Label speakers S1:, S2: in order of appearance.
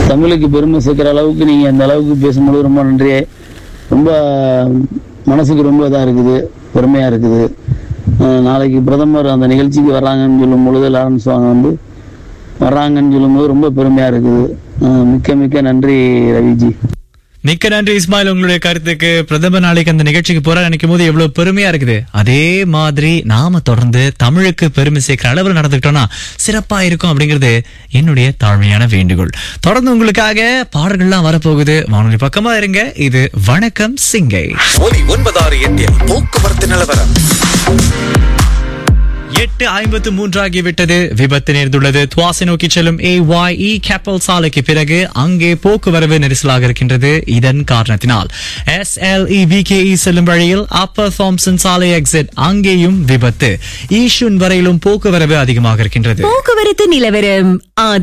S1: தமிழுக்கு பெருமை சேர்க்கிற அளவுக்கு நீங்க அந்த அளவுக்கு பேசும்போது ரொம்ப நன்றி ரொம்ப மனசுக்கு ரொம்ப இதா இருக்குது பெருமையா இருக்குது அஹ் நாளைக்கு பிரதமர் அந்த நிகழ்ச்சிக்கு வர்றாங்கன்னு சொல்லும் பொழுது லாரன்ஸ் வாங்க வந்து வர்றாங்கன்னு சொல்லும்போது ரொம்ப பெருமையா இருக்குது அஹ் மிக்க மிக்க நன்றி ரவிஜி
S2: மிக்க நன்றி இஸ்மாயில் உங்களுடைய கருத்துக்கு பிரதமர் நாளைக்கு அந்த நிகழ்ச்சிக்கு போற நினைக்கும் போது எவ்வளவு பெருமையா இருக்குது அதே மாதிரி நாம தொடர்ந்து தமிழுக்கு பெருமை சேர்க்கிற அளவில் நடந்துக்கிட்டோம்னா சிறப்பா இருக்கும் அப்படிங்கிறது என்னுடைய தாழ்மையான வேண்டுகோள் தொடர்ந்து உங்களுக்காக பாடல்கள்லாம் வரப்போகுது வானொலி பக்கமா இருங்க இது வணக்கம் சிங்கை
S3: ஒலி ஒன்பதாறு எட்டில் போக்குவரத்து நிலவரம்
S2: எட்டு ஐம்பத்து மூன்றாகி விட்டது விபத்து நேர்ந்துள்ளது துவாசை நோக்கி செல்லும் ஏ ஒய் இ கேப்பல் சாலைக்கு பிறகு அங்கே போக்குவரவு நெரிசலாக இருக்கின்றது இதன் காரணத்தினால் எஸ் எல் இ செல்லும் வழியில் அப்பர் தாம்சன் சாலை எக்ஸிட் அங்கேயும் விபத்து ஈஷுன் வரையிலும் போக்குவரவு அதிகமாக இருக்கின்றது
S4: போக்குவரத்து நிலவரம்